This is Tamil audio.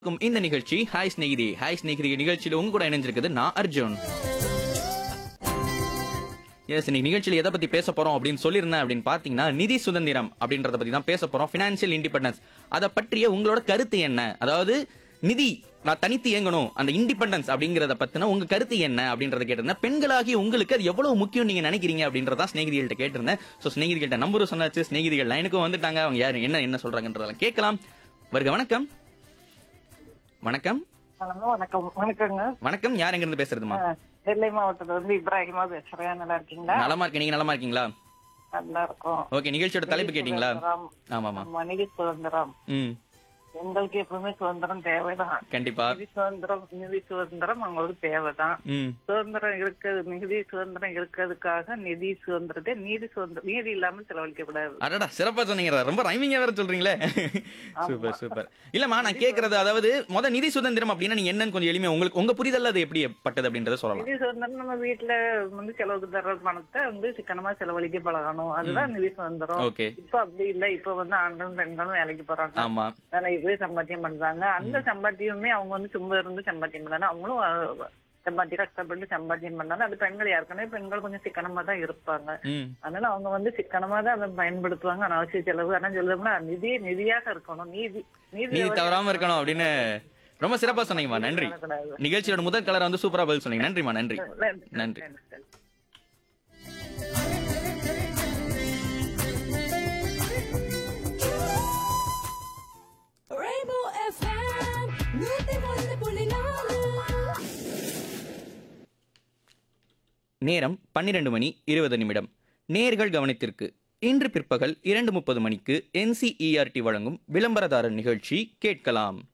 இருக்கும் இந்த நிகழ்ச்சி ஹாய் ஸ்நேகிதி ஹாய் ஸ்நேகிதி நிகழ்ச்சியில உங்க கூட இணைஞ்சிருக்குது நான் அர்ஜுன் எஸ் இன்னைக்கு நிகழ்ச்சியில் எதை பத்தி பேச போறோம் அப்படின்னு சொல்லியிருந்தேன் அப்படின்னு பாத்தீங்கன்னா நிதி சுதந்திரம் அப்படின்றத பத்தி தான் பேச போறோம் பினான்சியல் இண்டிபெண்டன்ஸ் அதை பற்றிய உங்களோட கருத்து என்ன அதாவது நிதி நான் தனித்து இயங்கணும் அந்த இண்டிபெண்டன்ஸ் அப்படிங்கறத பத்தின உங்க கருத்து என்ன அப்படின்றத கேட்டிருந்தேன் பெண்களாகி உங்களுக்கு அது எவ்வளவு முக்கியம் நீங்க நினைக்கிறீங்க அப்படின்றத ஸ்நேகிதிகள்ட்ட கேட்டிருந்தேன் சோ ஸ்நேகிதிகள்ட்ட நம்பரும் சொன்னாச்சு ஸ்நேகிதிகள் லைனுக்கும் வந்துட்டாங்க அவங்க யாரு என்ன என்ன சொல்றாங்கன்றதெல்லாம் கேட்கலாம் வருக வணக்கம் வணக்கம் ஹலோ வணக்கம் வணக்கங்க வணக்கம் யார் எங்க இருந்து பேசுறதுமா அஹ், நெல்லை மாவட்டத்துல இருந்து இப்ராஹிமா பேசுறேன் நல்லா இருக்கீங்களா நலமா இருக்கேன் நீங்க நலமா இருக்கீங்களா நல்லா இருக்கும் ஓகே நிகழ்ச்சியோட தலைப்பு கேட்டீங்களா சுதந்திரம், ஆமாமா மனித சுதந்திரம் ம் எங்களுக்கு எப்பவுமே சுதந்திரம் தேவைதான் கண்டிப்பா நிதி சுதந்திரம் நிதி சுதந்திரம் அவங்களுக்கு தேவைதான் ம் சுதந்திரம் இருக்கிறது நிதி சுதந்திரம் இருக்கிறதுக்காக நிதி சுதந்திரத்தை நீதி சுதந்திரம் நீதி இல்லாம செலவழிக்க கூடாது அடடா சிறப்பா சொன்னீங்க ரொம்ப ரைமிங்கா வேற சொல்றீங்களே சூப்பர் சூப்பர் இல்லம்மா நான் கேக்குறது அதாவது முத நிதி சுதந்திரம் அப்படின்னா நீங்க என்னன்னு கொஞ்சம் எளிமையா உங்களுக்கு உங்க புரிதல்ல அது எப்படி பட்டது அப்படின்றத சொல்லலாம் நிதி சுதந்திரம் நம்ம வீட்டுல வந்து செலவுக்கு தர்ற பணத்தை வந்து சிக்கனமா செலவழிக்க பழகணும் அதுதான் நிதி சுதந்திரம் ஓகே இப்ப அப்படி இல்ல இப்ப வந்து ஆண்களும் பெண்களும் வேலைக்கு போறாங்க ஆமா வேலைக்கு போய் சம்பாத்தியம் பண்றாங்க அந்த சம்பாத்தியமே அவங்க வந்து சும்மா இருந்து சம்பாத்தியம் பண்ணாங்க அவங்களும் அஹ், சம்பாத்தியம் கஷ்டப்பட்டு சம்பாத்தியம் பண்ணாங்க அது பெண்கள் ஏற்கனவே பெண்கள் கொஞ்சம் சிக்கனமா தான் இருப்பாங்க ம் அதனால அவங்க வந்து சிக்கனமா தான் அதை பயன்படுத்துவாங்க அனாவசிய செலவு ஆனா சொல்லணும்னா நிதி நிதியாக இருக்கணும் நீதி நீதி தவறாம இருக்கணும் அப்படின்னு ரொம்ப சிறப்பா சொன்னீங்கம்மா நன்றி வரக்கூடாது. நிகழ்ச்சியோட முதல் கலர் வந்து சூப்பரா பதில் சொன்னீங்க நன்றிம்மா நன்றி நன்றி. நன்றி. நன்றி. Rainbow FM, நூத்தி ஒன்று புள்ளி நாலு நேரம் பன்னிரண்டு மணி இருபது நிமிடம் நேர்கள் கவனத்திற்கு இன்று பிற்பகல் இரண்டு முப்பது மணிக்கு என்சிஇஆர்டி வழங்கும் விளம்பரதாரர் நிகழ்ச்சி கேட்கலாம்